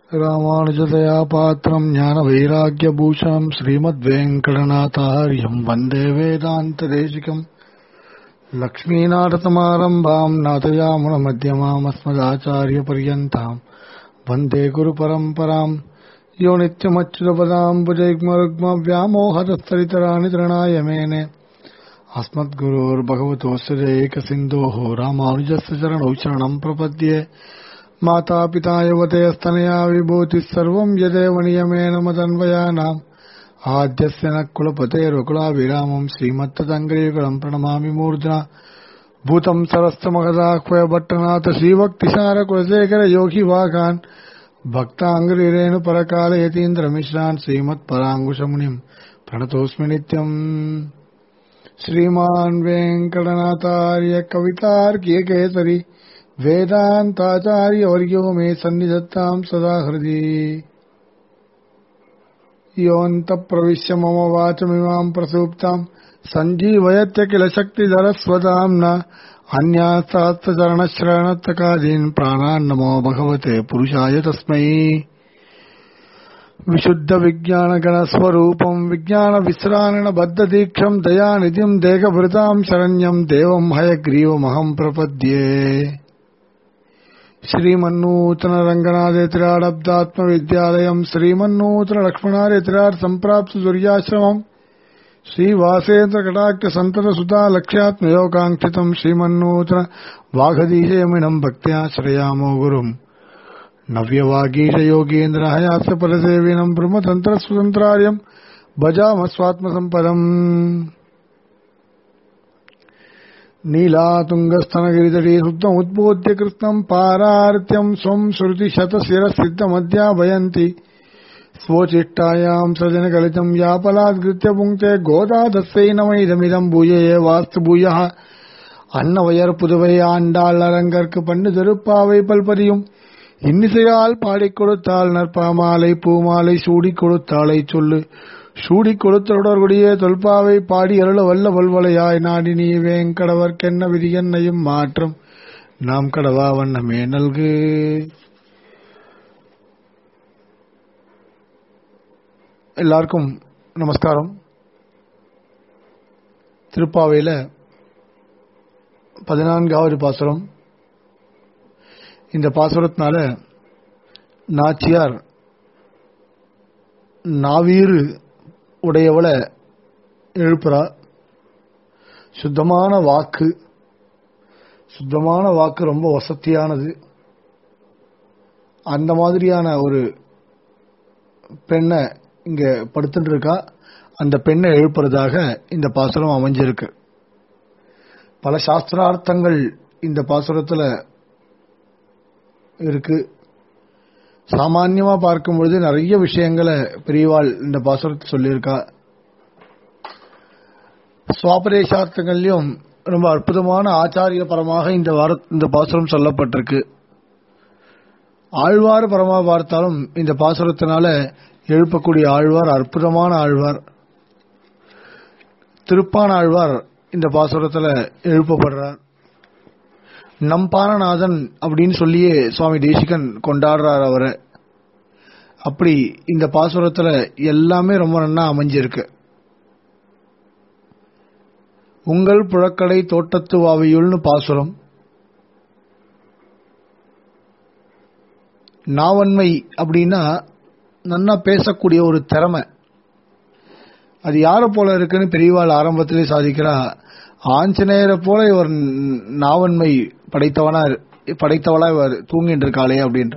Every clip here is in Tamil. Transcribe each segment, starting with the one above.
ராமானுஜதயா பாத்திரம் ஞான வைராக்கியபூஷணம் ஸ்ரீமத்வேங்கடநாதாரியம் வந்தே வேதாந்ததேசிகம் லக்ஷ்மீநாரதமாரம்பாம் நாதயாமுனமத்தியமாமஸ்மதாச்சாரியபர்யந்தாம் வந்தே குருபரம்பராம் யோ நித்யமच्युतपदाम्बुजैग्मरुग्मव्यामोहतस्तरितराणि तृणाय मेने अस्मद्गुरोर्भगवतोऽस्य एकसिन्धोः रामानुजस्य चरणौ शरणम् प्रपद्ये मातापिता युवतेस्तनया विभूतिः सर्वम् यदेव नियमेन मदन्वयानाम् आद्यस्य न कुलपतेरुकुलाभिरामम् श्रीमत्तदङ्ग्रीकुलम् प्रणमामि मूर्ध्ना भूतम् सरस्तमगदाह्वय भट्टनाथ श्रीभक्तिसारकुलशेखर योगि वाकान् भक्ताङ्ग्रिरेणु परकालयतीन्द्रमिश्रान् श्रीमत्पराङ्कुशमुनिम् प्रणतोऽस्मि नित्यम् श्रीमान् वेङ्कटनाथार्य कवितार्कियकेसरी वेदान्ताचार्यवर्यो मे सन्निधत्ताम् सदा हृदि योऽन्तप्रविश्य मम वाचमिमाम् प्रसूप्ताम् सञ्जीवयत्य किल शक्तिधरस्वदाम्ना अन्यास्तात्तचरणश्रवणत्तकादीन् प्राणान्नमो भगवते पुरुषाय तस्मै विशुद्धविज्ञानगणस्वरूपम् विज्ञानविश्राणबद्धदीक्षम् दयानिधिम् देहभृताम् शरण्यम् देवम् हयग्रीवमहम् प्रपद्ये श्रीमन्नूतनरङ्गनाथेतिराडब्दात्मविद्यालयम् श्रीमन्नूतनलक्ष्मणारेतिराट् सम्प्राप्त सूर्याश्रमम् श्रीवासेन्द्रकटाक्षसन्ततसुता लक्ष्यात्मयोगाङ्क्षितम् श्रीमन्नूतन वाघदीशयमिनम् भक्त्या श्रयामो गुरुम् नव्यवागीशयोगीन्द्र हयास्य परसेविनम् ब्रह्मतन्त्रस्वतन्त्रार्यम् भजामस्वात्मसम्पदम् नीलातुङ्गस्तनगिरितटी सुप्तमुद्बोध्य कृत्स्नम् पारार्त्यम् स्वम् श्रुतिशतशिरसिद्धमध्याभयन्ति स्वोचिष्टायाम् सजनकलितम् यापलाद्कृत्य पुङ्क्ते गोदादस्यै नमैदमिदम् भूयये वास्तु भूयः அன்னவயர் புதுவை ஆண்டாள் அரங்கற்கு பண்ணு திருப்பாவை பல்பதியும் இன்னிசையால் பாடிக் கொடுத்தாள் நற்பாமாலை பூமாலை சூடிக் கொடுத்தாளை சொல்லு சூடிக் கொடுத்தருடைய தொல்பாவை பாடி அருள வல்ல வல்வலையாய் நாடி நீ வேங்கடவர்க்கென்ன விதி என்னையும் மாற்றம் நாம் கடவா வண்ணமே நல்கு எல்லாருக்கும் நமஸ்காரம் திருப்பாவையில் பதினான்காவது பாசுரம் இந்த பாசுரத்தினால நாச்சியார் நாவீறு உடையவளை எழுப்புறா சுத்தமான வாக்கு சுத்தமான வாக்கு ரொம்ப வசதியானது அந்த மாதிரியான ஒரு பெண்ணை இங்க படுத்துட்டு இருக்கா அந்த பெண்ணை எழுப்புறதாக இந்த பாசுரம் அமைஞ்சிருக்கு பல சாஸ்திரார்த்தங்கள் இந்த பாசுரத்துல இருக்கு சாமான்யமா பார்க்கும்பொழுது நிறைய விஷயங்களை பெரியவாள் இந்த பாசுரத்தை சொல்லியிருக்கா சுவாபதேசார்த்தங்கள்லயும் ரொம்ப அற்புதமான ஆச்சாரிய பரமாக இந்த வார இந்த பாசுரம் சொல்லப்பட்டிருக்கு ஆழ்வார் பரமா பார்த்தாலும் இந்த பாசுரத்தினால எழுப்பக்கூடிய ஆழ்வார் அற்புதமான ஆழ்வார் திருப்பான ஆழ்வார் இந்த பாசுரத்துல எழுப்பப்படுறார் நம்பானநாதன் அப்படின்னு சொல்லியே சுவாமி தேசிகன் கொண்டாடுறார் அவரை அப்படி இந்த பாசுரத்துல எல்லாமே ரொம்ப நன்னா அமைஞ்சிருக்கு உங்கள் புழக்கடை தோட்டத்து வாவியுள்னு பாசுரம் நாவன்மை அப்படின்னா நன்னா பேசக்கூடிய ஒரு திறமை அது யாரை போல இருக்குன்னு பெரியவாள் ஆரம்பத்திலே சாதிக்கிறா ஆஞ்சநேயரை போல இவர் நாவன்மை படைத்தவனா படைத்தவளா இவர் தூங்கிட்டு இருக்காளே அப்படின்ற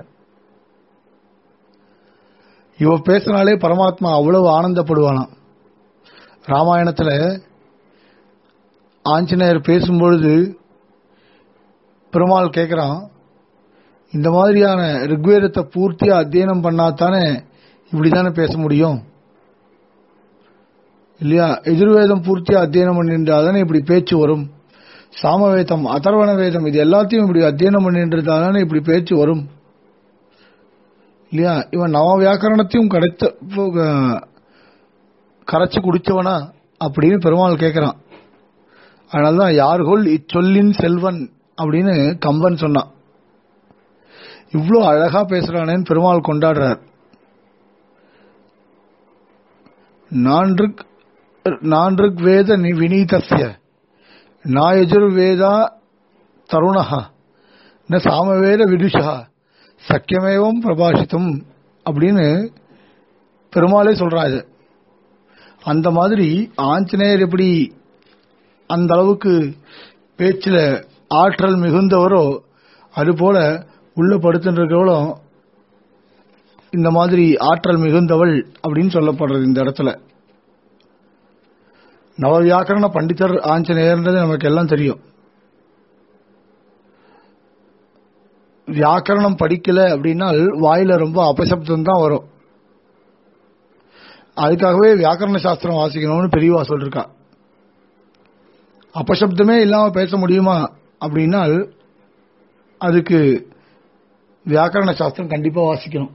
இவ பேசினாலே பரமாத்மா அவ்வளவு ஆனந்தப்படுவானாம் ராமாயணத்துல ஆஞ்சநேயர் பேசும்பொழுது பெருமாள் கேட்கிறான் இந்த மாதிரியான ரிக்வேதத்தை பூர்த்தியா அத்தியனம் பண்ணாதானே இப்படிதானே பேச முடியும் இல்லையா எதிர்வேதம் பூர்த்தியா அத்தியனம் பண்ணின்றாதானே இப்படி பேச்சு வரும் சாமவேதம் அதர்வண வேதம் இது எல்லாத்தையும் இப்படி அத்தியனம் பண்ணின்றதானே இப்படி பேச்சு வரும் இல்லையா இவன் நவ வியாக்கரணத்தையும் கிடைத்த கரைச்சு குடிச்சவனா அப்படின்னு பெருமாள் கேட்கிறான் அதனாலதான் யார்கொள் இச்சொல்லின் செல்வன் அப்படின்னு கம்பன் சொன்னான் இவ்வளோ அழகா பேசுறானேன்னு பெருமாள் கொண்டாடுறார் நான்றுக் நான்றுக் வேத நி- வினீதஸ்ய நாயஜுர் வேதா தருணஹா ந சாமவேத விதுஷா சக்கியமேவம் பிரபாஷித்தும் அப்படின்னு பெருமாளே சொல்றாரு அந்த மாதிரி ஆஞ்சநேயர் எப்படி அந்த அளவுக்கு பேச்சில் ஆற்றல் மிகுந்தவரோ அதுபோல உள்ள படுத்துன்றவளும் இந்த மாதிரி ஆற்றல் மிகுந்தவள் அப்படின்னு சொல்லப்படுறது இந்த இடத்துல நவவியாக்கரண பண்டிதர் ஆஞ்சநேயர்ன்றது நமக்கு எல்லாம் தெரியும் வியாக்கரணம் படிக்கல அப்படின்னால் வாயில ரொம்ப அபசப்தம் தான் வரும் அதுக்காகவே வியாக்கரண சாஸ்திரம் வாசிக்கணும்னு பெரியவா சொல்லிருக்கா அபசப்தமே இல்லாம பேச முடியுமா அப்படின்னால் அதுக்கு வியாக்கரண சாஸ்திரம் கண்டிப்பா வாசிக்கணும்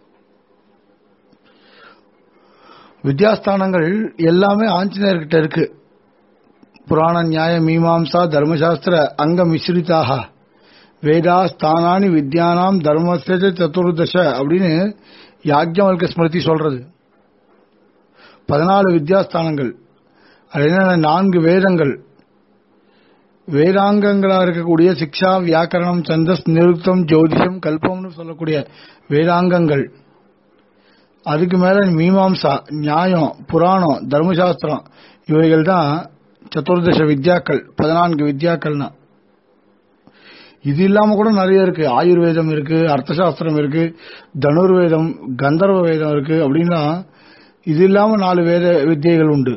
வித்யாஸ்தானங்கள் எல்லாமே ஆஞ்சநேயர்கிட்ட இருக்கு புராண நியாய மீமாம்சா தர்மசாஸ்திர அங்க மிஸ்ரிதாக வேதா ஸ்தானானி வித்யானாம் தர்மஸ்ய சதுர்தச அப்படின்னு யாக்ஞவல்க ஸ்மிருதி சொல்றது பதினாலு வித்யாஸ்தானங்கள் அது என்னென்ன நான்கு வேதங்கள் வேதாங்கங்களா இருக்கக்கூடிய சிக்ஷா வியாக்கரணம் சந்தஸ் நிருத்தம் ஜோதிஷம் கல்பம்னு சொல்லக்கூடிய வேதாங்கங்கள் அதுக்கு மேல மீமாம்சா நியாயம் புராணம் தர்மசாஸ்திரம் இவைகள் தான் சதுர்தச வித்யாக்கள் பதினான்கு வித்யாக்கள்னா இது இல்லாம கூட நிறைய இருக்கு ஆயுர்வேதம் இருக்கு அர்த்தசாஸ்திரம் இருக்கு தனுர்வேதம் கந்தர்வ வேதம் இருக்கு அப்படின்னா இது இல்லாம நாலு வேத வித்தியைகள் உண்டு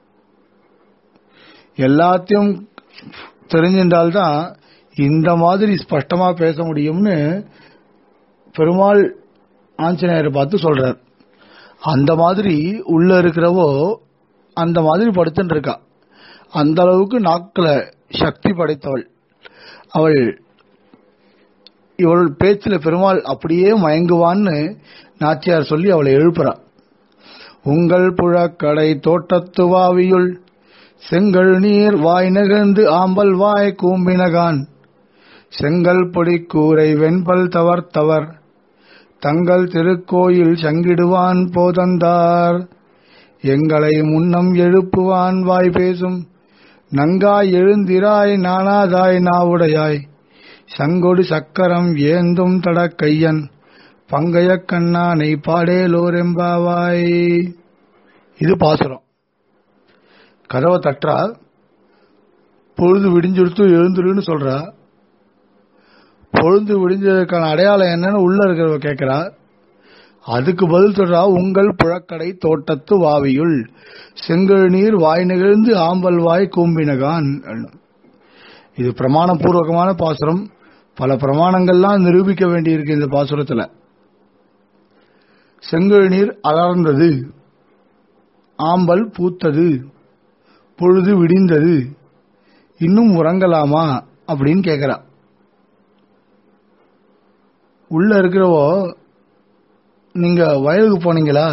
எல்லாத்தையும் தெரிஞ்சின்றால்தான் இந்த மாதிரி ஸ்பஷ்டமா பேச முடியும்னு பெருமாள் ஆஞ்சநேயரை பார்த்து சொல்றார் அந்த மாதிரி உள்ள இருக்கிறவோ அந்த மாதிரி படுத்துட்டு இருக்கா அந்த அளவுக்கு நாக்குல சக்தி படைத்தவள் அவள் இவள் பேச்சில பெருமாள் அப்படியே மயங்குவான்னு நாச்சியார் சொல்லி அவளை எழுப்புறா உங்கள் புழக்கடை தோட்டத்து வாவியுள் செங்கல் நீர் வாய் நகர்ந்து ஆம்பல் வாய் கூம்பினகான் செங்கல் பொடி கூரை வெண்பல் தவர் தவர் தங்கள் திருக்கோயில் சங்கிடுவான் போதந்தார் எங்களை முன்னம் எழுப்புவான் வாய் பேசும் நங்காய் எழுந்திராய் நானாதாய் நாவுடையாய் சங்கொடு சக்கரம் ஏந்தும் தடக்கையன் பங்கைய கண்ணானை பாடேலோரெம்பாவாய் இது பாசுரம் கதவை தட்டுறா பொழுது விடிஞ்சிருத்து எழுந்துருன்னு சொல்றா பொழுது விடிஞ்சதுக்கான அடையாளம் என்னன்னு உள்ள இருக்கிறவ கேட்கிறா அதுக்கு பதில் சொல்றா உங்கள் புழக்கடை தோட்டத்து வாவியுள் செங்கல் நீர் வாய் நிகழ்ந்து ஆம்பல் வாய் கூம்பினகான் இது பிரமாண பூர்வகமான பாசுரம் பல பிரமாணங்கள்லாம் நிரூபிக்க வேண்டியிருக்கு இந்த பாசுரத்துல செங்கல் நீர் அலர்ந்தது ஆம்பல் பூத்தது பொழுது விடிந்தது இன்னும் உறங்கலாமா அப்படின்னு கேக்குறா உள்ள இருக்கிறவோ நீங்க வயலுக்கு போனீங்களா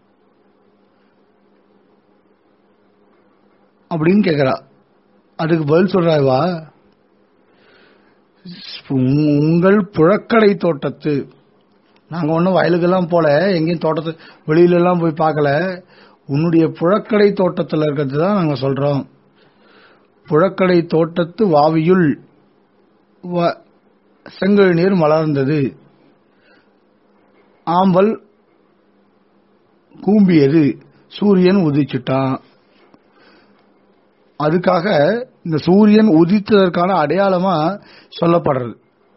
அப்படின்னு கேக்குறா அதுக்கு பதில் சொல்றாவா உங்கள் புழக்கடை தோட்டத்து நாங்க ஒன்றும் வயலுக்கெல்லாம் போல எங்கேயும் தோட்டத்து வெளியில எல்லாம் போய் பார்க்கல உன்னுடைய புழக்கடை தோட்டத்தில் இருக்கிறது தான் நாங்க சொல்றோம் புழக்கடை தோட்டத்து வாவியுள் வ- செங்கல் நீர் மலர்ந்தது ஆம்பல் கூம்பியது சூரியன் உதிச்சிட்டான் அதுக்காக இந்த சூரியன் உதித்ததற்கான அடையாளமா சொல்லப்படுறது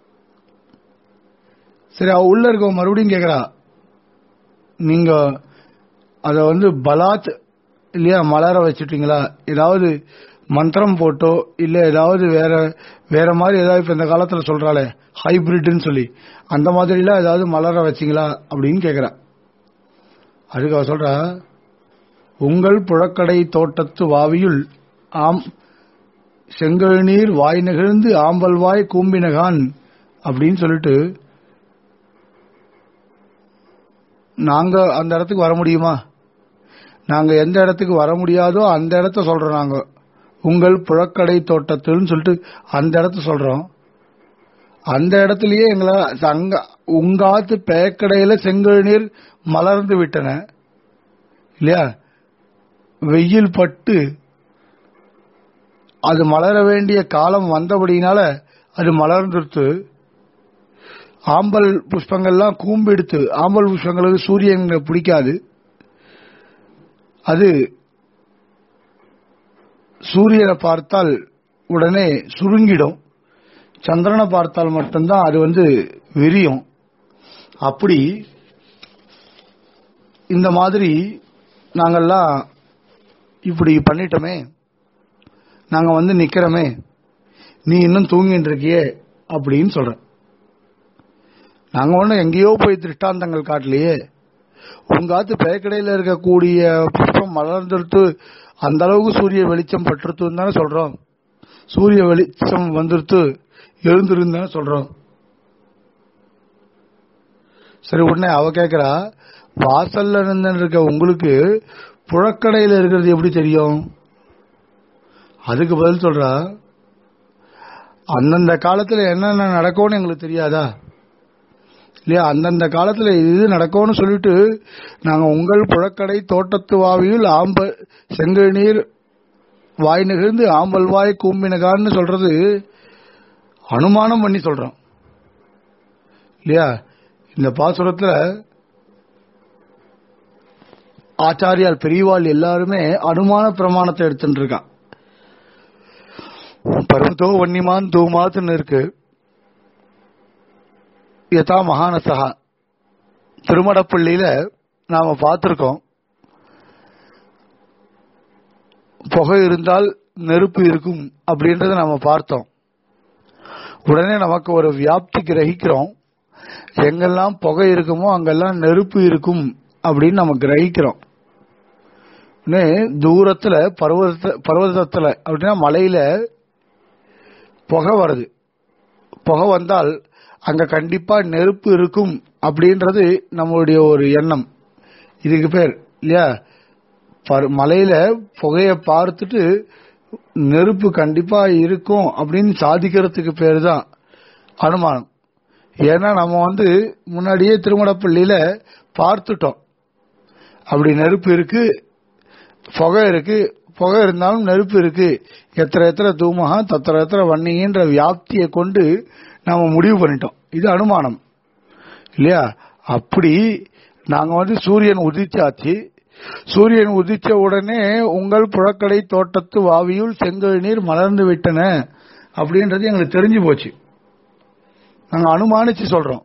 சரி அவ உள்ள இருக்க மறுபடியும் கேக்குறா நீங்க அத வந்து பலாத் இல்லையா மலர வச்சுட்டீங்களா ஏதாவது மந்திரம் போட்டோ இல்ல ஏதாவது வேற வேற மாதிரி ஏதாவது இப்ப இந்த காலத்துல சொல்றாளே ஹைபிரிட்னு சொல்லி அந்த மாதிரிலாம் ஏதாவது மலர வச்சீங்களா அப்படின்னு கேக்குறா அதுக்கு அவ சொல்றா உங்கள் புழக்கடை தோட்டத்து வாவியுள் ஆம் செங்கல் நீர் வாய் நெகிழ்ந்து ஆம்பல் வாய் கூம்பினகான் அப்படின்னு சொல்லிட்டு நாங்க அந்த இடத்துக்கு வர முடியுமா நாங்க எந்த இடத்துக்கு வர முடியாதோ அந்த இடத்த சொல்றோம் நாங்க உங்கள் புழக்கடை தோட்டத்துன்னு சொல்லிட்டு அந்த இடத்த சொல்றோம் அந்த இடத்துலயே எங்களை அங்க உங்காத்து பேக்கடையில செங்கல் நீர் மலர்ந்து விட்டன இல்லையா வெயில் பட்டு அது மலர வேண்டிய காலம் வந்தபடினால அது மலர்ந்துருத்து ஆம்பல் புஷ்பங்கள்லாம் கூம்பெடுத்து ஆம்பல் புஷ்பங்களுக்கு சூரியன் பிடிக்காது அது சூரியனை பார்த்தால் உடனே சுருங்கிடும் சந்திரனை பார்த்தால் மட்டும்தான் அது வந்து விரியும் அப்படி இந்த மாதிரி நாங்கெல்லாம் இப்படி பண்ணிட்டோமே நாங்க வந்து நிக்கிறோமே நீ இன்னும் தூங்கிட்டு இருக்கியே அப்படின்னு சொல்ற நாங்க ஒண்ணு எங்கேயோ போய் திருஷ்டாந்தங்கள் காட்டலையே உங்காத்து பேக்கடையில இருக்கக்கூடிய புஷ்பம் மலர்ந்துட்டு அந்த அளவுக்கு சூரிய வெளிச்சம் பட்டுருத்துன்னு தானே சொல்றோம் சூரிய வெளிச்சம் வந்துருத்து எழுந்திருந்து தானே சொல்றோம் சரி உடனே அவ கேக்குறா வாசல்ல இருந்து இருக்க உங்களுக்கு புழக்கடையில இருக்கிறது எப்படி தெரியும் அதுக்கு பதில் சொல்றா அந்தந்த காலத்துல என்னென்ன நடக்கும்னு எங்களுக்கு தெரியாதா இல்லையா அந்தந்த காலத்துல இது நடக்கும்னு சொல்லிட்டு நாங்க உங்கள் புழக்கடை தோட்டத்து வாவியில் ஆம்ப செங்கல் நீர் வாய் நிகழ்ந்து ஆம்பல் வாய் கூம்பினகான்னு சொல்றது அனுமானம் பண்ணி சொல்றோம் இல்லையா இந்த பாசுரத்துல ஆச்சாரியால் பெரியவாள் எல்லாருமே அனுமான பிரமாணத்தை எடுத்துட்டு இருக்கான் பருவத்தோ வன்னிமான் தூமாத்துன்னு இருக்கு யதா மகானசா திருமடப்பள்ளியில நாம பார்த்திருக்கோம் புகை இருந்தால் நெருப்பு இருக்கும் அப்படின்றத நாம பார்த்தோம் உடனே நமக்கு ஒரு வியாப்தி கிரகிக்கிறோம் எங்கெல்லாம் புகை இருக்குமோ அங்கெல்லாம் நெருப்பு இருக்கும் அப்படின்னு நம்ம கிரகிக்கிறோம் தூரத்துல பர்வத பர்வதத்துல அப்படின்னா மலையில புகை வருது புகை வந்தால் அங்க கண்டிப்பா நெருப்பு இருக்கும் அப்படின்றது நம்மளுடைய ஒரு எண்ணம் இதுக்கு பேர் இல்லையா மலையில புகைய பார்த்துட்டு நெருப்பு கண்டிப்பா இருக்கும் அப்படின்னு சாதிக்கிறதுக்கு பேர் தான் அனுமானம் ஏன்னா நம்ம வந்து முன்னாடியே திருமணப்பள்ளியில பார்த்துட்டோம் அப்படி நெருப்பு இருக்கு புகை இருக்கு புகை இருந்தாலும் நெருப்பு இருக்கு எத்தனை எத்தனை தூமகா தத்திர எத்தனை வன்னிகின்ற வியாப்தியை கொண்டு நாம முடிவு பண்ணிட்டோம் இது அனுமானம் இல்லையா அப்படி நாங்க வந்து சூரியன் உதிச்சாச்சு சூரியன் உதிச்ச உடனே உங்கள் புழக்கடை தோட்டத்து வாவியுள் செங்கல் நீர் மலர்ந்து விட்டன அப்படின்றது எங்களுக்கு தெரிஞ்சு போச்சு நாங்க அனுமானிச்சு சொல்றோம்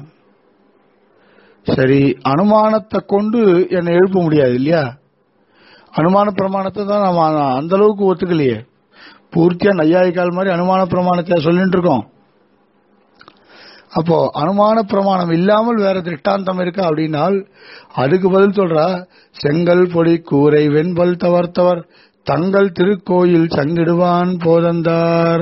சரி அனுமானத்தை கொண்டு என்னை எழுப்ப முடியாது இல்லையா அனுமான பிரமாணத்தை தான் நம்ம அந்த அளவுக்கு ஒத்துக்கலையே பூர்த்தியா நையாயிக்கால் மாதிரி அனுமான பிரமாணத்தை சொல்லிட்டு இருக்கோம் அப்போ அனுமான பிரமாணம் இல்லாமல் வேற திருஷ்டாந்தம் இருக்கா அப்படின்னால் அதுக்கு பதில் சொல்றா செங்கல் பொடி கூரை வெண்பல் தவர்த்தவர் தங்கள் திருக்கோயில் சங்கிடுவான் போதந்தார்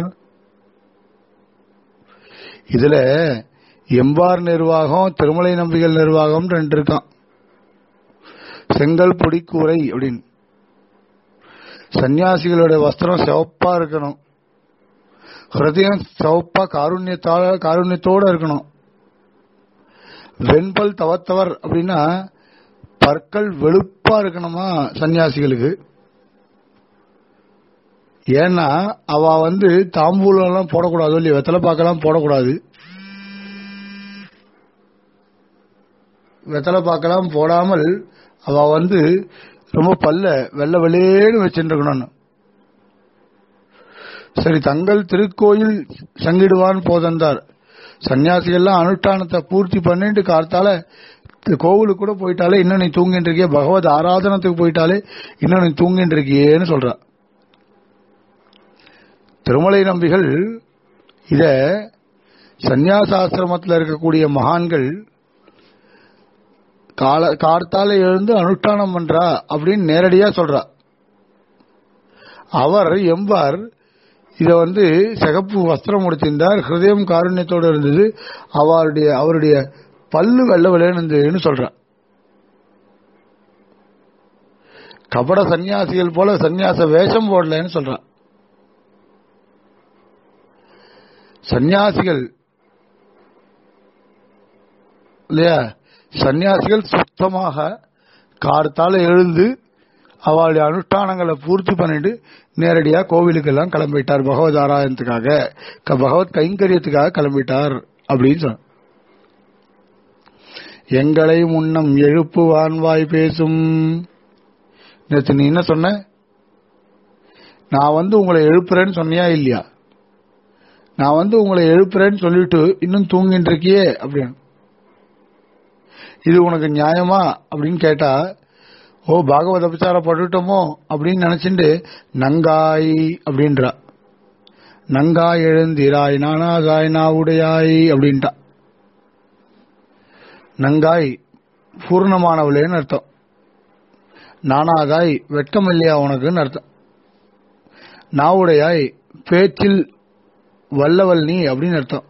இதுல எம்பார் நிர்வாகம் திருமலை நம்பிகள் நிர்வாகம் ரெண்டு இருக்கான் செங்கல் பொடி கூரை அப்படின்னு சன்னியாசிகளோட வஸ்திரம் சிவப்பா இருக்கணும் ஹிருதயம் சிவப்பா காருண்யத்தால காருண்யத்தோட இருக்கணும் வெண்பல் தவத்தவர் அப்படின்னா பற்கள் வெளுப்பா இருக்கணுமா சன்னியாசிகளுக்கு ஏன்னா அவ வந்து தாம்பூலம் எல்லாம் போடக்கூடாது இல்லையா வெத்தலை பாக்கெல்லாம் போடக்கூடாது வெத்தலை பாக்கெல்லாம் போடாமல் அவ வந்து ரொம்ப பல்ல வெள்ள வெளியேன்னு வச்சுருக்கணும்னு சரி தங்கள் திருக்கோயில் சங்கிடுவான் போதந்தார் சன்னியாசிகள்லாம் அனுஷ்டானத்தை பூர்த்தி பண்ணிட்டு கார்த்தால கோவிலுக்கு கூட போயிட்டாலே இன்னும் நீ தூங்கிட்டு இருக்கிய பகவத் ஆராதனத்துக்கு போயிட்டாலே இன்னும் நீ தூங்கிட்டு இருக்கியேன்னு சொல்ற திருமலை நம்பிகள் இத சந்நியாசாசிரமத்தில் இருக்கக்கூடிய மகான்கள் கால கார்த்தால எழுந்து அனுஷ்டானம் பண்றா அப்படின்னு நேரடியா சொல்றா அவர் எம்பார் இத வந்து சிகப்பு வஸ்திரம் முடிச்சிருந்தார் ஹிருதயம் காருண்யத்தோடு இருந்தது அவருடைய அவருடைய பல்லு வெள்ள விளையாடுன்னு சொல்ற கபட சன்னியாசிகள் போல சன்னியாச வேஷம் போடலன்னு சொல்றான் சன்னியாசிகள் இல்லையா சன்னியாசிகள் சுத்தமாக கார்த்தால எழுந்து அவளுடைய அனுஷ்டானங்களை பூர்த்தி பண்ணிட்டு நேரடியா கோவிலுக்கெல்லாம் கிளம்பிட்டார் பகவத் ஆராயணத்துக்காக க- பகவத் கைங்கரியத்துக்காக கிளம்பிட்டார் அப்படின்னு சொன்ன எங்களை முன்னம் எழுப்பு வான்வாய் பேசும் நேத்து நீ என்ன சொன்ன நான் வந்து உங்களை எழுப்புறேன்னு சொன்னியா இல்லையா நான் வந்து உங்களை எழுப்புறேன்னு சொல்லிட்டு இன்னும் தூங்கிட்டு இருக்கியே அப்படின்னு இது உனக்கு நியாயமா அப்படின்னு கேட்டா ஓ பாகவத பிரச்சாரம் பட்டுட்டோமோ அப்படின்னு நினைச்சுட்டு நங்காய் அப்படின்றா நங்காய் எழுந்திராய் நானாகாய் நாவுடையாய் அப்படின்ட்டா நங்காய் பூர்ணமானவளேன்னு அர்த்தம் நானாகாய் வெட்கம் இல்லையா உனக்குன்னு அர்த்தம் நாவுடையாய் பேச்சில் வல்லவல் நீ அப்படின்னு அர்த்தம்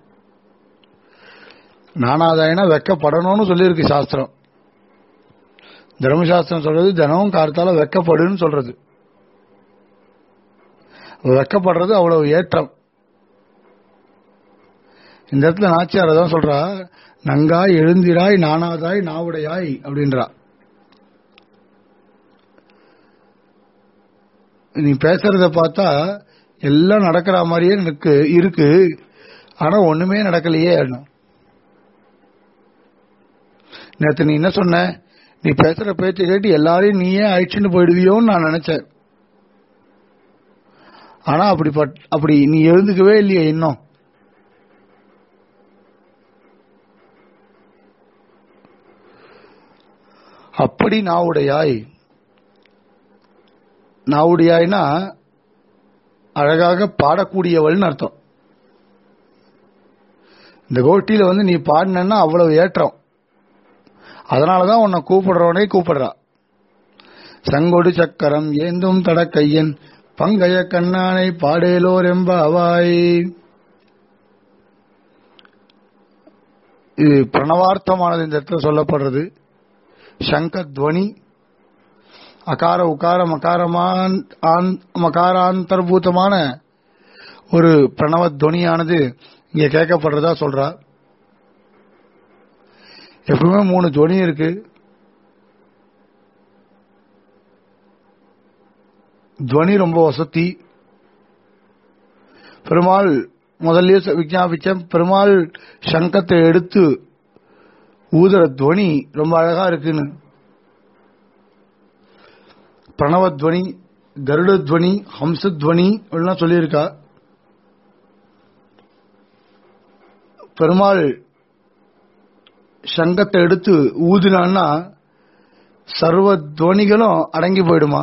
நானாதாயினா வெக்கப்படணும்னு சொல்லியிருக்கு சாஸ்திரம் தர்மசாஸ்திரம் சொல்றது தினமும் கார்த்தால வெக்கப்படுன்னு சொல்றது வெக்கப்படுறது அவ்வளவு ஏற்றம் இந்த இடத்துல நாச்சியார் தான் சொல்றா நங்காய் எழுந்திராய் நானாதாய் நாவுடையாய் அப்படின்றா நீ பேசுறத பார்த்தா எல்லாம் நடக்கிற மாதிரியே எனக்கு இருக்கு ஆனா ஒண்ணுமே நடக்கலையே நேத்து நீ என்ன சொன்ன நீ பேசுற பேச்சை கேட்டு எல்லாரையும் நீயே அழிச்சுன்னு போயிடுவியோன்னு நான் நினைச்சேன் ஆனா அப்படி பட்- அப்படி நீ எழுந்துக்கவே இல்லையே இன்னும் அப்படி நாவுடையாய் நாவுடையாய்னா அழகாக பாடக்கூடியவள்னு அர்த்தம் இந்த கோட்டியில வந்து நீ பாடினா அவ்வளவு ஏற்றம் அதனாலதான் உன்னை கூப்பிடுறவனே கூப்பிடுறா சங்கொடு சக்கரம் ஏந்தும் தடக்கையன் பங்கைய கண்ணானை பாடேலோர் எம்ப அவாய் இது பிரணவார்த்தமானது இந்த இடத்துல சொல்லப்படுறது சங்க துவனி அகார உகார மகாரமான் ஆன்- மகாராந்தர்பூதமான ஒரு பிரணவ துவனியானது இங்க கேட்கப்படுறதா சொல்றா எப்பவுமே மூணு துவனி இருக்கு துவனி ரொம்ப வசதி பெருமாள் முதல்லயே சொ- விஞ்ஞாபிச்சேன் பெருமாள் சங்கத்தை எடுத்து ஊதுற துவனி ரொம்ப அழகா இருக்குன்னு பிரணவத்வனி கருடத்வனி ஹம்சத்வனி எல்லாம் சொல்லியிருக்கா பெருமாள் சங்கத்தை எடுத்து ஊதினான்னா சர்வ துவனிகளும் அடங்கி போயிடுமா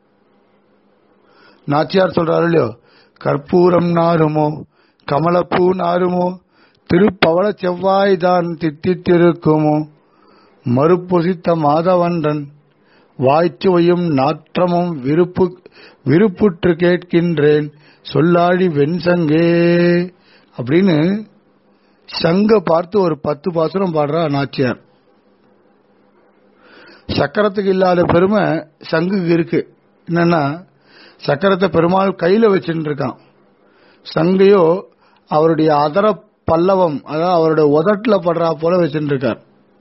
நாச்சியார் சொல்றாரு இல்லையோ கற்பூரம் நாருமோ கமலப்பூ நாருமோ திருப்பவள செவ்வாய் தான் தித்தித்திருக்குமோ மறுப்பொசித்த மாதவன்றன் வாய்ச்சுவையும் நாற்றமும் விருப்பு விருப்புற்று கேட்கின்றேன் சொல்லாழி வெண்சங்கே அப்படின்னு சங்க பார்த்து ஒரு பத்து பாசுரம் பாடுறா நாச்சியார் சக்கரத்துக்கு இல்லாத பெருமை சங்குக்கு இருக்கு என்னன்னா சக்கரத்தை பெருமாள் கையில வச்சுட்டு இருக்கான் சங்கையோ அவருடைய அதர பல்லவம் அதாவது அவருடைய உதட்டுல படுறா போல வச்சுட்டு இருக்கார்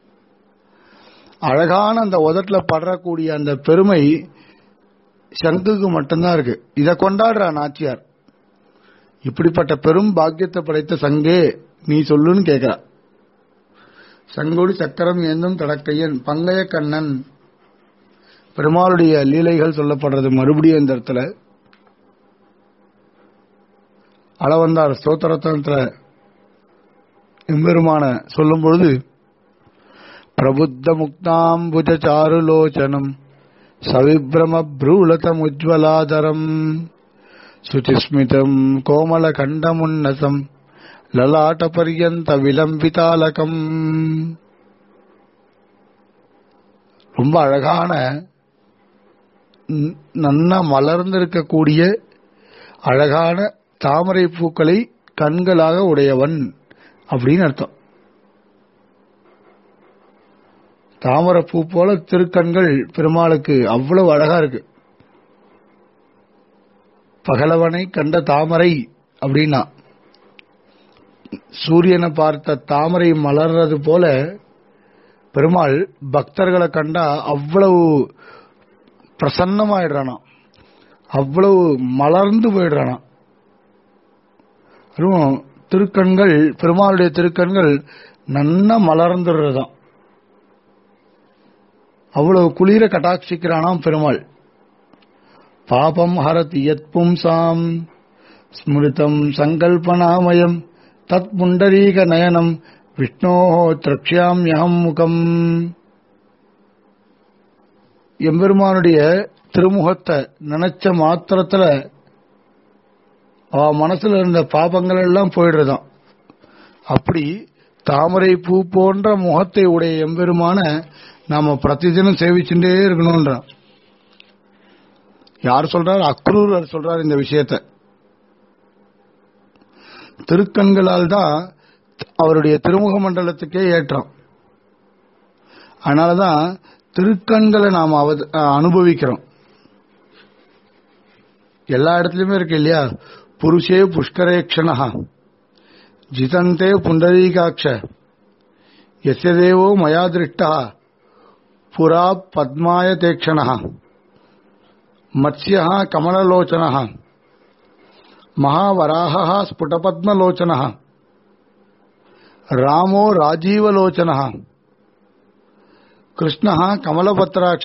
அழகான அந்த உதட்டுல படரக்கூடிய அந்த பெருமை சங்குக்கு மட்டும்தான் இருக்கு இதை கொண்டாடுறா நாச்சியார் இப்படிப்பட்ட பெரும் பாக்கியத்தை படைத்த சங்கே நீ சொல்லுன்னு கேக்குறா சங்கோடு சக்கரம் ஏந்தும் தடக்கையன் பங்கைய கண்ணன் பெருமாளுடைய லீலைகள் சொல்லப்படுறது மறுபடியும் இந்த இடத்துல அளவந்தார் ஸ்தோத்திரத்தனத்துல எம்பெருமான சொல்லும் பொழுது பிரபுத்த முக்தாம்புஜ சாருலோச்சனம் சவிப்ரம ப்ரூலதமுஜ்வலாதரம் சுச்சிஸ்மிதம் கோமல கண்டமுன்னசம் லலாட்ட பரியந்த விலம்பிதாலகம் ரொம்ப அழகான ந- நன்னா மலர்ந்திருக்கக்கூடிய அழகான தாமரை பூக்களை கண்களாக உடையவன் அப்படின்னு அர்த்தம் தாமரை பூ போல திருக்கண்கள் பெருமாளுக்கு அவ்வளவு அழகா இருக்கு பகலவனை கண்ட தாமரை அப்படின்னா சூரியனை பார்த்த தாமரை மலர்றது போல பெருமாள் பக்தர்களை கண்டா அவ்வளவு பிரசன்னமாயிடுறானா அவ்வளவு மலர்ந்து போயிடுறானா அதுவும் திருக்கண்கள் பெருமாளுடைய திருக்கண்கள் நன்னா மலர்ந்துடுறதாம் அவ்வளவு குளிர கட்டாட்சிக்கிறானாம் பெருமாள் பாபம் ஹரதி யத் பும்சாம் ஸ்மிருதம் சங்கல்பனாமயம் தத் புண்டரீக நயனம் விஷ்ணோ திரக்ஷாமியகம் முகம் எம்பெருமானுடைய திருமுகத்தை நினைச்ச மாத்திரத்துல அவ மனசுல இருந்த பாபங்கள் எல்லாம் போயிடுறதாம் அப்படி தாமரை பூ போன்ற முகத்தை உடைய எம்பெருமான நாம பிரதிதினம் சேவிச்சுட்டே இருக்கணும்ன்றான் யார் சொல்றார் அக்ரூரர் சொல்றார் இந்த விஷயத்தை திருக்கண்களால் தான் அவருடைய திருமுக மண்டலத்துக்கே ஏற்றம் அதனாலதான் திருக்கண்களை நாம் அவ- அனுபவிக்கிறோம் எல்லா இடத்துலயுமே இருக்கு இல்லையா புருஷே புஷ்கரேக்ஷணா ஜிதந்தே புண்டரீகாட்ச எஸ்ய தேவோ மயா திருஷ்டா புரா பத்மாய தேக்ஷண மத்ஸ்ய கமலலோச்சன மகாவராக ஸ்புடபத்மலோச்சன ராமோ ராஜீவலோச்சன கிருஷ்ண கமலபத்ராட்ச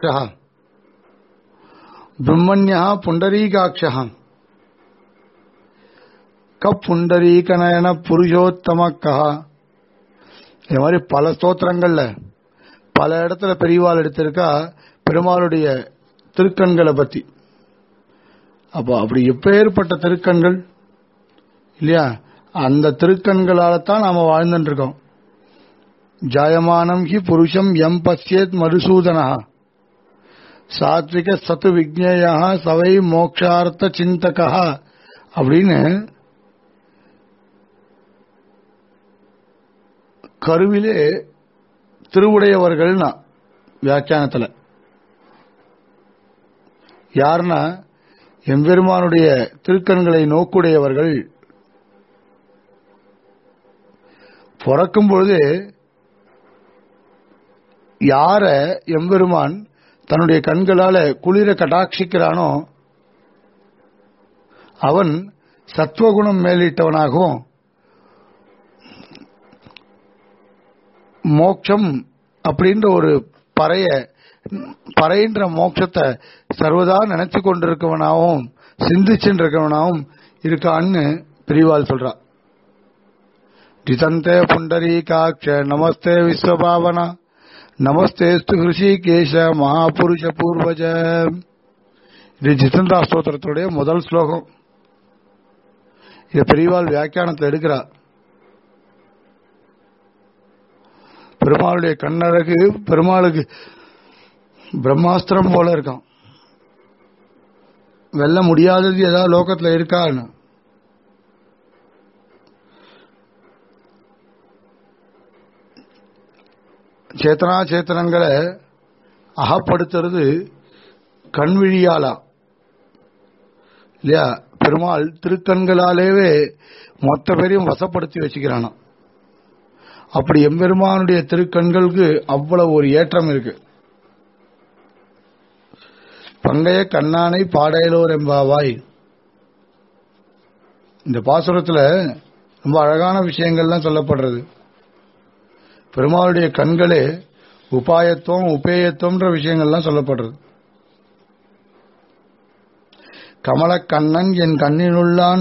பிரம்மண்ய புண்டரீகாட்ச கப்புண்டரீகநயன புருஷோத்தம கஹா இது மாதிரி பல ஸ்தோத்திரங்கள்ல பல இடத்துல பெரியவாள் எடுத்திருக்கா பெருமாளுடைய திருக்கண்களை பத்தி அப்போ அப்படி எப்பேற்பட்ட திருக்கண்கள் இல்லையா அந்த திருக்கண்களால தான் நாம வாழ்ந்துட்டு இருக்கோம் ஜாயமானம் ஹி புருஷம் எம் பசியத் மதுசூதனா சாத்விக சத்து விக்னேயா சவை மோக்ஷார்த்த சிந்தகா அப்படின்னு கருவிலே திருவுடையவர்கள்னா வியாக்கியானத்துல யாருன்னா எம்பெருமானுடைய திருக்கண்களை நோக்குடையவர்கள் பிறக்கும் பொழுது யார எம்பெருமான் தன்னுடைய கண்களால குளிர கடாட்சிக்கிறானோ அவன் சத்துவகுணம் மேலிட்டவனாகவும் மோட்சம் அப்படின்ற ஒரு பறைய பறைன்ற மோட்சத்தை சர்வதா நினைச்சு கொண்டிருக்கவனாகவும் சிந்திச்சுட்டு இருக்கவனாகவும் இருக்கான்னு பிரிவால் சொல்றா ஜிதந்தே புண்டரீகாட்ச நமஸ்தே விஸ்வபாவனா நமஸ்தேஸ்து ஹிருஷிகேஷ மகாபுருஷ பூர்வஜ இது ஜிதந்தா ஸ்தோத்திரத்துடைய முதல் ஸ்லோகம் இது பெரியவாள் வியாக்கியானத்தில் எடுக்கிறா பெருமாளுடைய கண்ணழகு பெருமாளுக்கு பிரம்மாஸ்திரம் போல இருக்கான் வெல்ல முடியாதது ஏதாவது லோகத்துல இருக்கான்னு சேத்தனா சேத்தனங்களை அகப்படுத்துறது கண்விழியாலா இல்லையா பெருமாள் திருக்கண்களாலேவே மொத்த பேரையும் வசப்படுத்தி வச்சுக்கிறானா அப்படி எம்பெருமானுடைய திருக்கண்களுக்கு அவ்வளவு ஒரு ஏற்றம் இருக்கு பங்கைய கண்ணானை பாடையலோர் எம்பாவாய் இந்த பாசுரத்துல ரொம்ப அழகான விஷயங்கள்லாம் சொல்லப்படுறது பெருமாளுடைய கண்களே உபாயத்துவம் உபேயத்துவம்ன்ற விஷயங்கள்லாம் சொல்லப்படுறது கமலக்கண்ணன் என் கண்ணினுள்ளான்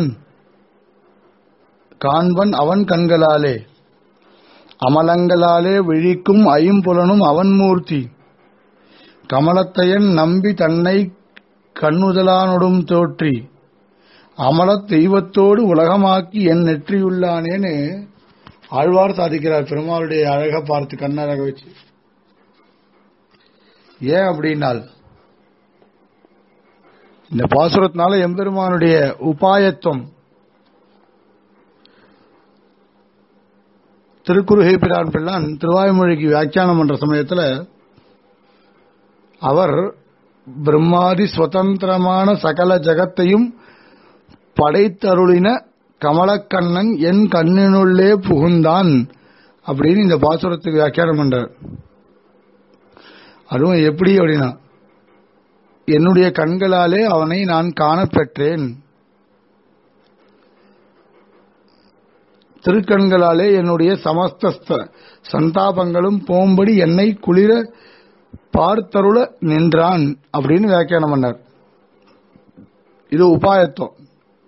காண்பன் அவன் கண்களாலே அமலங்களாலே விழிக்கும் ஐம்புலனும் அவன் மூர்த்தி கமலத்தையன் நம்பி தன்னை கண்ணுதலானொடும் தோற்றி அமலத் தெய்வத்தோடு உலகமாக்கி என் நெற்றியுள்ளானேன்னு ஆழ்வார் சாதிக்கிறார் பெருமாளுடைய அழக பார்த்து கண்ணழக வச்சு ஏன் அப்படின்னால் இந்த பாசுரத்தினால எம்பெருமானுடைய உபாயத்துவம் திருக்குறுகை பிரான் பிள்ளான் திருவாய்மொழிக்கு வியாக்கியானம் பண்ற சமயத்துல அவர் பிரம்மாதி சுதந்திரமான சகல ஜகத்தையும் படைத்தருளின கமலக்கண்ணன் என் கண்ணினுள்ளே புகுந்தான் அப்படின்னு இந்த பாசுரத்துக்கு வியாக்கியானம் பண்றார் அதுவும் எப்படி அப்படின்னா என்னுடைய கண்களாலே அவனை நான் காணப்பெற்றேன் திருக்கண்களாலே என்னுடைய சமஸ்த ஸ்த- சந்தாபங்களும் போம்படி என்னை குளிர பார்த்தருள நின்றான் அப்படின்னு வியாக்கியானம் பண்ணார் இது உபாயத்துவம்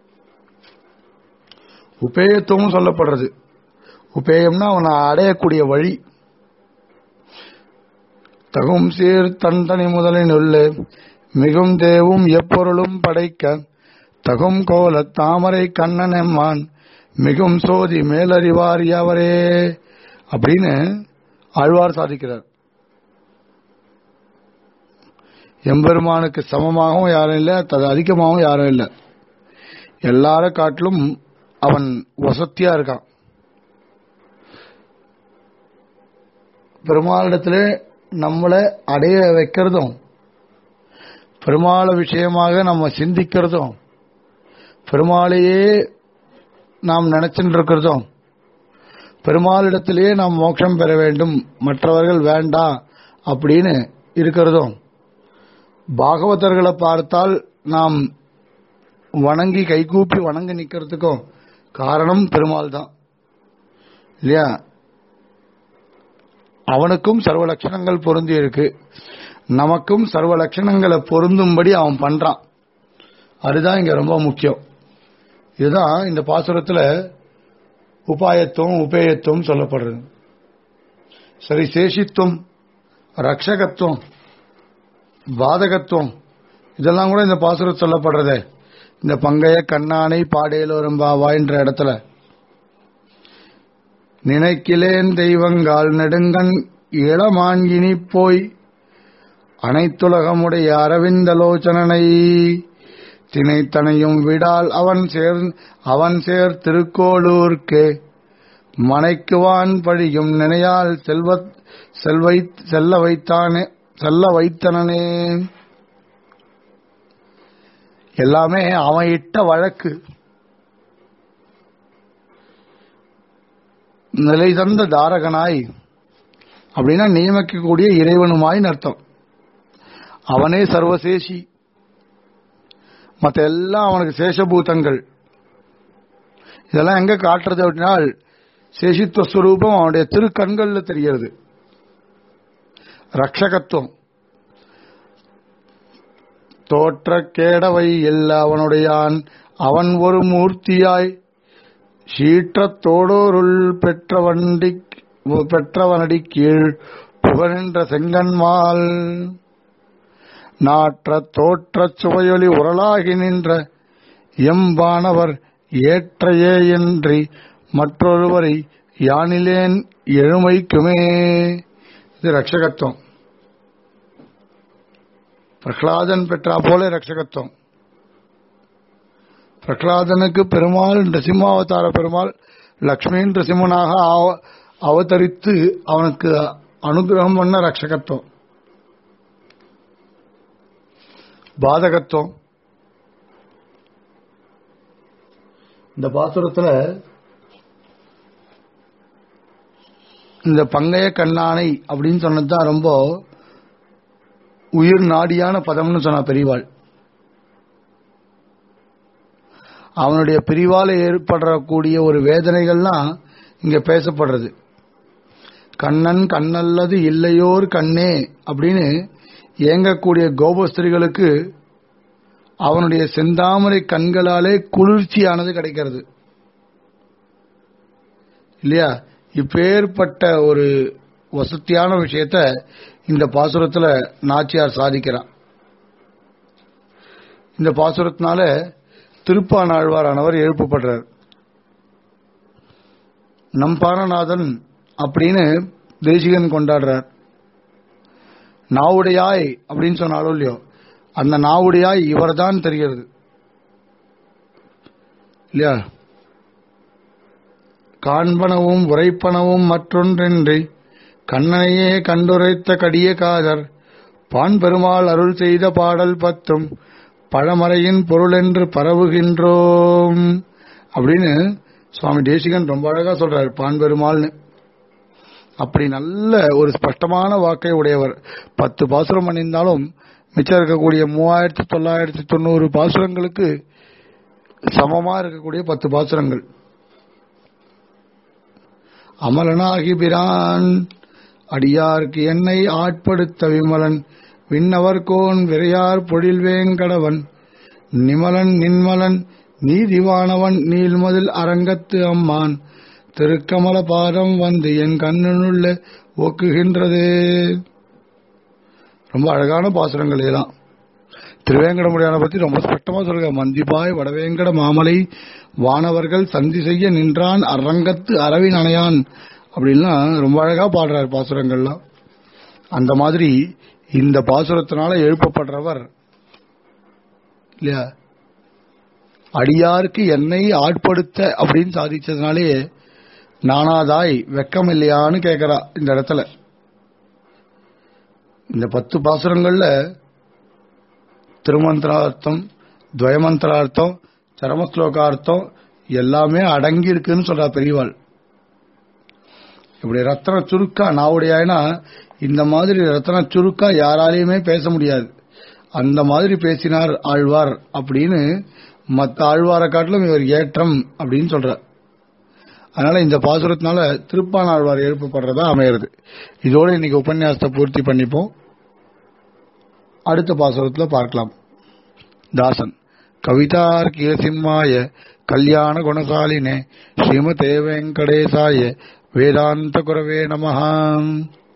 உபேயத்துவம் சொல்லப்படுறது உபேயம்னா அவனை அடையக்கூடிய வழி தகும் சீர் தந்தனி முதலின் உள்ளே மிகும் தேவும் எப்பொருளும் படைக்க தகும் கோல தாமரை கண்ணன் எம்மான் மிகும் சோதி மேலறிவார் யாவரே அப்படின்னு ஆழ்வார் சாதிக்கிறார் எம்பெருமானுக்கு சமமாகவும் யாரும் இல்லை தது அதிகமாகவும் யாரும் இல்லை எல்லார காட்டிலும் அவன் வசத்தியா இருக்கான் பெருமாளிடத்திலே நம்மளை அடைய வைக்கிறதும் பெருமாள விஷயமாக நம்ம சிந்திக்கிறதும் பெருமாளையே நாம் நினைச்சுட்டு இருக்கிறதும் பெருமாளிடத்திலேயே நாம் மோட்சம் பெற வேண்டும் மற்றவர்கள் வேண்டாம் அப்படின்னு இருக்கிறதும் பாகவதர்களை பார்த்தால் நாம் வணங்கி கைகூப்பி வணங்கி நிக்கிறதுக்கும் காரணம் பெருமாள் தான் இல்லையா அவனுக்கும் சர்வ லட்சணங்கள் பொருந்தி இருக்கு நமக்கும் சர்வ லட்சணங்களை பொருந்தும்படி அவன் பண்றான் அதுதான் இங்க ரொம்ப முக்கியம் இதுதான் இந்த பாசுரத்துல உபாயத்துவம் உபேயத்துவம் சொல்லப்படுறது சரி சேஷித்துவம் ரக்ஷகத்துவம் பாதகத்துவம் இதெல்லாம் கூட இந்த பாசுரம் சொல்லப்படுறதே இந்த பங்கைய கண்ணானை பாடேலோரும் பாவாய்ன்ற இடத்துல நினைக்கிலேன் தெய்வங்கால் நெடுங்கண் இளமான்கினி போய் அனைத்துலகமுடைய அரவிந்தலோச்சனனை தினைத்தனையும் விடால் அவன் சேர் அவன் சேர் திருக்கோளூர்க்கு மனைக்குவான் பழியும் நினையால் செல்வ செல்வை செல்ல வைத்தானே செல்ல வைத்தனனே எல்லாமே அவன் இட்ட வழக்கு நிலை தந்த தாரகனாய் அப்படின்னா நியமிக்கக்கூடிய இறைவனுமாய் அர்த்தம் அவனே சர்வசேஷி மற்ற எல்லாம் அவனுக்கு சேஷபூதங்கள் இதெல்லாம் எங்க காட்டுறது அப்படின்னா சேஷித்துவ ஸ்வரூபம் அவனுடைய திருக்கண்கள்ல தெரிகிறது ரக்ஷகத்துவம் தோற்ற கேடவை இல்ல அவனுடையான் அவன் ஒரு மூர்த்தியாய் சீற்றத்தோடோருள் பெற்றவண்டி பெற்றவனடி கீழ் புகழென்ற செங்கன்மால் நாற்ற தோற்றச் சுவையொலி உரளாகி நின்ற எம்பானவர் ஏற்றையே என்றி மற்றொருவரை யானிலேன் எழுமைக்குமே இது ரட்சகத்துவம் பிரகலாதன் பெற்றா போல ரட்சகத்துவம் பிரகலாதனுக்கு பெருமாள் நரசிம்மாவதார பெருமாள் லக்ஷ்மி நரசிம்மனாக அவ- அவதரித்து அவனுக்கு அனுகிரகம் பண்ண ரட்சகத்துவம் பாதகத்துவம் இந்த பாசுரத்துல இந்த பங்கைய கண்ணானை அப்படின்னு சொன்னதுதான் ரொம்ப உயிர் நாடியான பதம்னு சொன்னா பெரியவாள் அவனுடைய பிரிவால ஏற்படக்கூடிய ஒரு வேதனைகள்லாம் இங்க பேசப்படுறது கண்ணன் கண்ணல்லது இல்லையோர் கண்ணே அப்படின்னு ஏங்கக்கூடிய கோபஸ்திரிகளுக்கு அவனுடைய செந்தாமரை கண்களாலே குளிர்ச்சியானது கிடைக்கிறது இல்லையா இப்பேற்பட்ட ஒரு வசதியான விஷயத்த இந்த பாசுரத்துல நாச்சியார் சாதிக்கிறான் இந்த பாசுரத்தினால திருப்பானாழ்வாரானவர் எழுப்பப்படுறார் நம்பானநாதன் அப்படின்னு தேசிகன் கொண்டாடுறார் நாவுடையாய் அப்படின்னு சொன்னாலும் இல்லையோ அந்த நாவுடையாய் இவர்தான் தெரிகிறது இல்லையா காண்பனவும் உரைப்பனவும் மற்றொன்றின்றி கண்ணனையே கண்டுரைத்த கடிய காதர் பான் பெருமாள் அருள் செய்த பாடல் பத்தும் பழமறையின் பொருளென்று பரவுகின்றோம் அப்படின்னு சுவாமி தேசிகன் ரொம்ப அழகா சொல்றாரு பான் பெருமாள்னு அப்படி நல்ல ஒரு ஸ்பஷ்டமான வாக்கை உடையவர் பத்து பாசுரம் பண்ணியிருந்தாலும் மிச்சம் இருக்கக்கூடிய மூவாயிரத்தி தொள்ளாயிரத்தி தொண்ணூறு பாசுரங்களுக்கு சமமா இருக்கக்கூடிய பத்து பாசுரங்கள் அமலனாகி பிரான் அடியார்க்கு என்னை ஆட்படுத்த விமலன் விண்ணவர் கோன் விரையார் பொழில் வேங்கடவன் நிமலன் நின்மலன் நீதிவானவன் நீள்மதில் அரங்கத்து அம்மான் திருக்கமல பாதம் வந்து என் கண்ணுள்ள ஒக்குகின்றது ரொம்ப அழகான பாசுரங்கள் இதெல்லாம் திருவேங்கடமுடியான பத்தி ரொம்ப ஸ்பஷ்டமா சொல்லுங்க மந்திபாய் வடவேங்கட மாமலை வானவர்கள் சந்தி செய்ய நின்றான் அரங்கத்து அரவின் அணையான் அப்படின்லாம் ரொம்ப அழகா பாடுறார் பாசுரங்கள்லாம் அந்த மாதிரி இந்த பாசுரத்தினால எழுப்பப்படுறவர் இல்லையா அடியாருக்கு என்னை ஆட்படுத்த அப்படின்னு சாதிச்சதுனாலே நானாதாய் வெக்கம் இல்லையான்னு கேட்கிறா இந்த இடத்துல இந்த பத்து பாசுரங்கள்ல திருமந்திரார்த்தம் துவயமந்திரார்த்தம் சரமஸ்லோகார்த்தம் எல்லாமே அடங்கி இருக்குன்னு சொல்றா பெரியவாள் இப்படி ரத்தன சுருக்கா நாவுடையானா இந்த மாதிரி ரத்தன சுருக்கா யாராலையுமே பேச முடியாது அந்த மாதிரி பேசினார் ஆழ்வார் அப்படின்னு மற்ற ஆழ்வாரை காட்டிலும் இவர் ஏற்றம் அப்படின்னு சொல்றார் அதனால இந்த பாசுரத்தினால திருப்பான் ஆழ்வார் எழுப்பப்படுறதா அமையிறது இதோட இன்னைக்கு உபன்யாசத்தை பூர்த்தி பண்ணிப்போம் அடுத்த பாசுரத்துல பார்க்கலாம் தாசன் கவிதார்க்கிய சிம்மாய கல்யாண குணசாலினே ஸ்ரீமதே வெங்கடேசாய வேதாந்த குரவே நமஹாம்